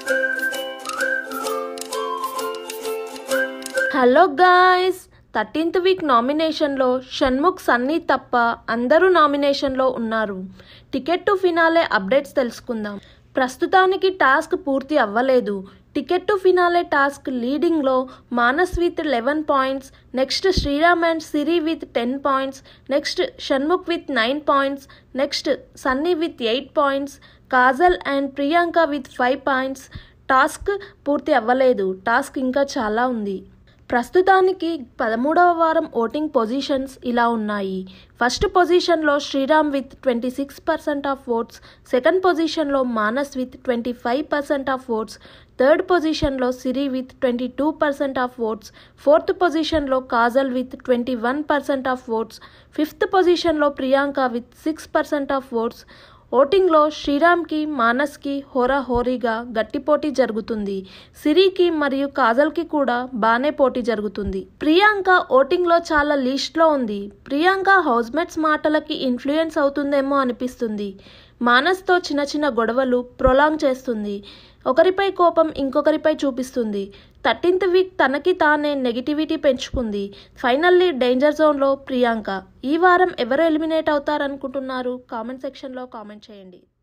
hello guys thirteenth week నామినేషన్లో షణ్ముఖ్ సన్నీ తప్ప అందరూ నామినేషన్లో ఉన్నారు టికెట్ టు ఫినాలే అప్డేట్స్ తెలుసుకుందాం ప్రస్తుతానికి టాస్క్ పూర్తి అవ్వలేదు టికెట్ టు ఫినాలే టాస్క్ లీడింగ్లో Manas with eleven points next Sriram and Siri with ten points next Shanmukh with nine points next Sunny with eight points Kajal and Priyanka with five points task పూర్తి అవ్వలేదు టాస్క్ ఇంకా చాలా ఉంది ప్రస్తుతానికి పదమూడవ వారం ఓటింగ్ పొజిషన్స్ ఇలా ఉన్నాయి ఫస్ట్ పొజిషన్లో Sriram with twenty six percent of votes second పొజిషన్లో Manas with twenty five percent of votes third పొజిషన్లో Siri with twenty two percent of votes fourth పొజిషన్లో Kajal with twenty one percent of votes fifth పొజిషన్లో Priyanka with six percent of votes ఓటింగ్లో శ్రీరామ్కి మానస్కి హోరాహోరీగా గట్టి పోటీ జరుగుతుంది సిరికి మరియు కాజల్కి కూడా బాగానే పోటీ జరుగుతుంది ప్రియాంక ఓటింగ్లో చాలా లీస్ట్లో ఉంది ప్రియాంక హౌస్మేట్స్ మాటలకి ఇన్ఫ్లుయెన్స్ అవుతుందేమో అనిపిస్తుంది మానస్తో చిన్న చిన్న గొడవలు ప్రొలాంగ్ చేస్తుంది ఒకరిపై కోపం ఇంకొకరిపై చూపిస్తుంది థర్టీన్త్ వీక్ తనకి తానే నెగిటివిటీ పెంచుకుంది ఫైనల్లీ డేంజర్ జోన్లో ప్రియాంక ఈ వారం ఎవరు ఎలిమినేట్ అవుతారనుకుంటున్నారు కామెంట్ సెక్షన్లో కామెంట్ చేయండి